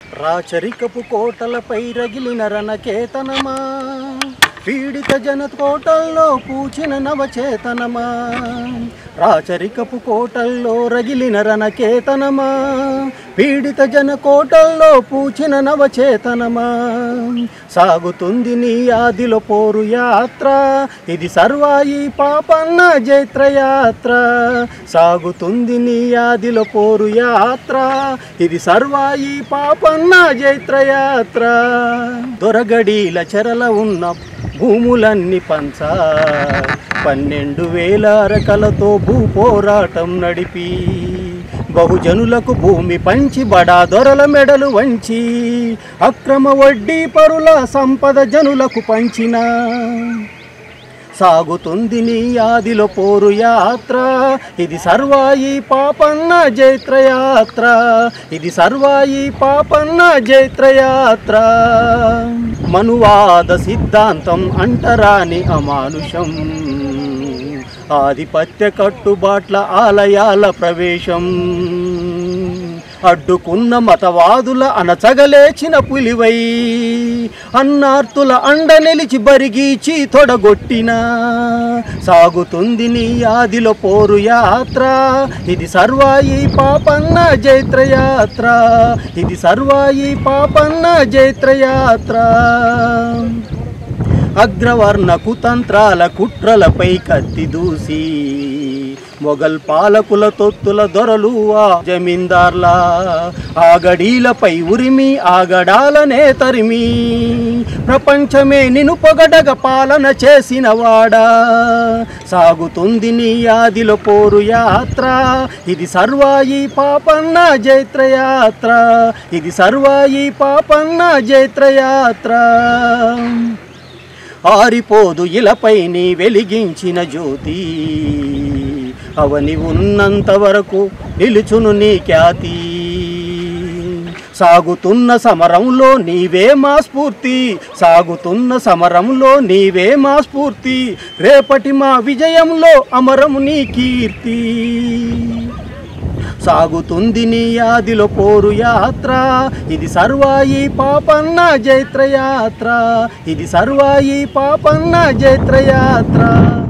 రాచరికపు కోటలపై రగిలిన రణకేతనమా పీడిత జన కోటల్లో పూచిన నవచేతనమా రాచరికపు కోటల్లో రగిలిన రణకేతనమా పీడిత జన కోటల్లో పూచిన నవచేతనమా సాగుతుంది నీ ఆదిలో పోరు యాత్ర ఇది సర్వాయి పాపన్న జైత్రయాత్ర సాగుతుంది నీ ఆదిలో పోరు యాత్ర ఇది సర్వాయి పాపన్న జైత్రయాత్ర దొరగడీల చెరల ఉన్న భూములన్నీ పంచ పన్నెండు వేల అరకలతో భూ పోరాటం నడిపి బహుజనులకు భూమి పంచి బడా దొరల మెడలు వంచి అక్రమ వడ్డీ పరుల సంపద జనులకు పంచిన సాగుతుంది నీ ఆదిలో పోరు యాత్ర ఇది సర్వాయి పాపన్న జైత్రయాత్ర ఇది సర్వాయి పాపన్న జైత్రయాత్ర మనువాద సిద్ధాంతం అంటరాని అమానుషం ఆధిపత్య కట్టుబాట్ల ఆలయాల ప్రవేశం అడ్డుకున్న మతవాదుల అణచగలేచిన పులివై అన్నార్తుల అండ నిలిచి బరిగీచి తొడగొట్టిన సాగుతుంది నీ ఆదిలో పోరు యాత్ర ఇది సర్వాయి పాపన్న జైత్రయాత్ర ఇది సర్వాయి పాపన్న జైత్రయాత్ర అగ్రవర్ణ కుతంత్రాల కుట్రలపై కత్తి దూసి మొఘల్ పాలకుల తొత్తుల దొరలు ఆ జమీందార్ల ఆగడీలపై ఉరిమి ఆగడాలనే తరిమి ప్రపంచమే నిను పొగడగ పాలన చేసిన వాడా సాగుతుంది నీ ఆదిలో పోరు యాత్ర ఇది సర్వాయి పాపన్న జైత్రయాత్ర ఇది సర్వాయి పాపన్న జైత్రయాత్ర ఆరిపోదు ఇలపై నీ వెలిగించిన జ్యోతి అవని ఉన్నంత వరకు నిలుచును నీ ఖ్యాతి సాగుతున్న సమరంలో నీవే మా స్ఫూర్తి సాగుతున్న సమరంలో నీవే మా స్ఫూర్తి రేపటి మా విజయంలో అమరము నీ కీర్తి సాగుతుంది నీ ఆదిలో పోరు యాత్ర ఇది సర్వాయి పాపన్న జైత్రయాత్ర ఇది సర్వాయి పాపన్న జైత్రయాత్ర